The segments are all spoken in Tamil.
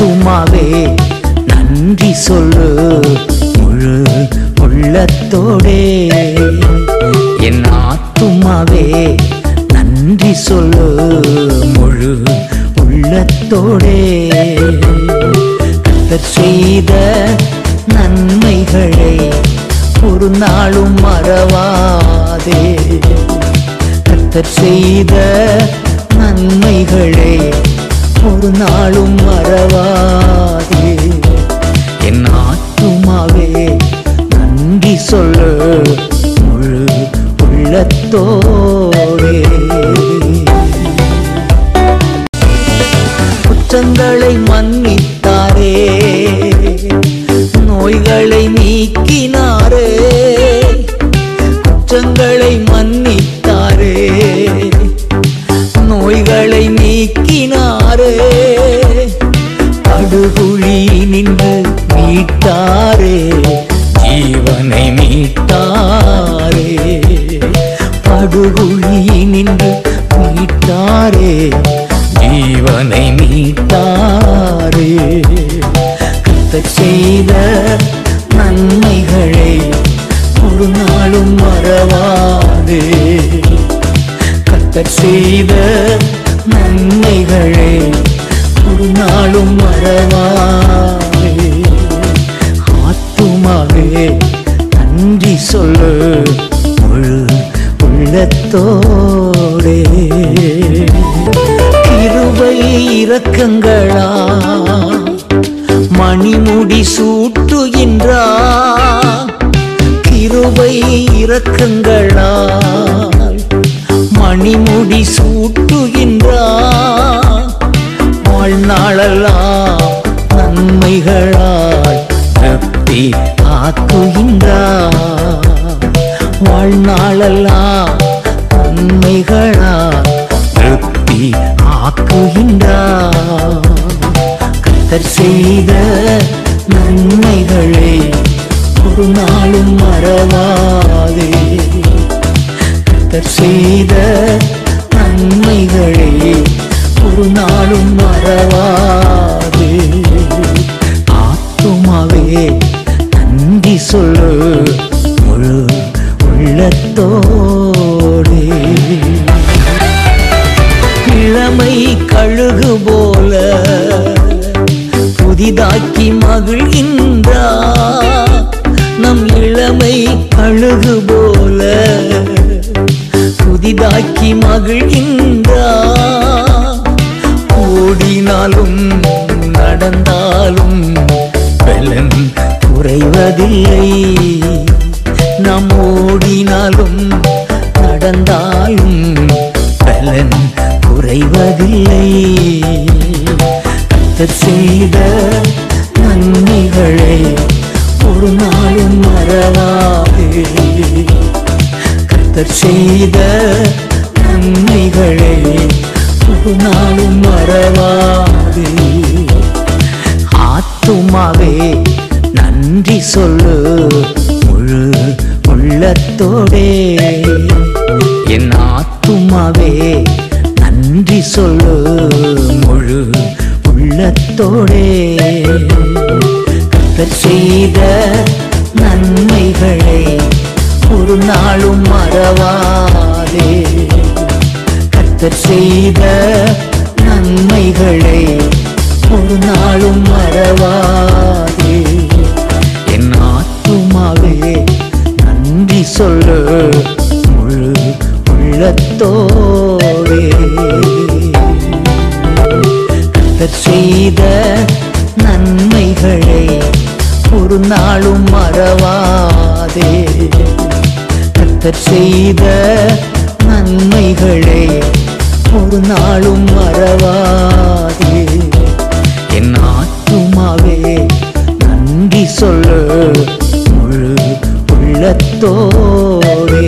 ஆத்துமாவே நன்றி சொல்லு முழு உள்ளத்தோடே என் ஆத்துமாவே நன்றி சொல்லு முழு உள்ளத்தோடே கர்த்தர் செய்த நன்மைகளை ஒரு நாளும் மறவாதே கர்த்தர் செய்த நன்மைகளை ஒரு நாளும் மறவாதே என் ஆத்துமாவே நன்றி சொல்லு முழு உள்ளத்தோடே குற்றங்களை மன்னித்தாரே நோய்களை நீக்கினாரே குற்றங்களை மன்னித்தாரே நோய்களை நீக்கினாரே படுகுழி நின்று மீட்டாரே ஜீவனை மீட்டாரே படுகுழி நின்று மீட்டாரே ஜீவனை மீட்டாரே கர்த்தர் செய்த நன்மைகளை ஒரு நாளும் மறவாதே கர்த்தர் செய்த நன்மைகளை ஒரு நாளும் மறவாதே ஆத்துமாவே நன்றி சொல்லு முழு உள்ளத்தோடே கிருபை இரக்கங்களா மணிமுடி சூட்டுகின்றா கிருபை இரக்கங்களா மணிமுடி சூட்டுகின்றா வாழ்நாளெல்லாம் நன்மைகளால் திருப்தி ஆக்குகின்றார் வாழ்நாளெல்லாம் நன்மைகளால் திருப்தி ஆக்குகின்றார் கர்த்தர் செய்த நன்மைகளை ஒரு நாளும் மறவாதே கர்த்தர் செய்த நன்மைகளை ஒரு நாளும் மறவாதே ஆத்துமாவே நன்றி சொல்லு முழு உள்ளத்தோடே இளமை கழுகு போல புதிதாக்கி மகிழ்கின்றார் நம் இளமை கழுகு போல புதிதாக்கி மகிழ்கின்றார் ஓடினாலும் நடந்தாலும் பலன் குறைவதில்லை நாம் ஓடினாலும் நடந்தாலும் பலன் குறைவதில்லை கர்த்தர் செய்த நன்மைகளை ஒரு நாளும் மறவாதே கர்த்தர் செய்த நன்மைகளை ஒரு நாளும் மறவாதே ஆத்துமாவே நன்றி சொல்லு முழு உள்ளத்தோடே என் ஆத்துமாவே நன்றி சொல்லு முழு உள்ளத்தோடே கர்த்தர் செய்த நன்மைகளை ஒரு நாளும் மறவாதே கர்த்தர் செய்த நன்மைகளை ஒரு நாளும் மறவாதே என் ஆத்துமாவே நன்றி சொல்லு முழு உள்ளத்தோடே கர்த்தர் செய்த நன்மைகளை ஒரு நாளும் மறவாதே கர்த்தர் செய்த நன்மைகளை ஒரு நாளும் மறவாதே என் ஆத்துமாவே நன்றி சொல்லு முழு உள்ளத்தோடே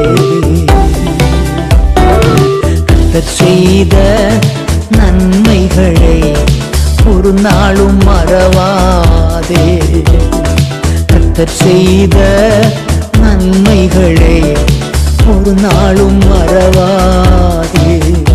கர்த்தர் செய்த நன்மைகளை ஒரு நாளும் மறவாதே கர்த்தர் செய்த நன்மைகளை ஒரு நாளும் மறவாதே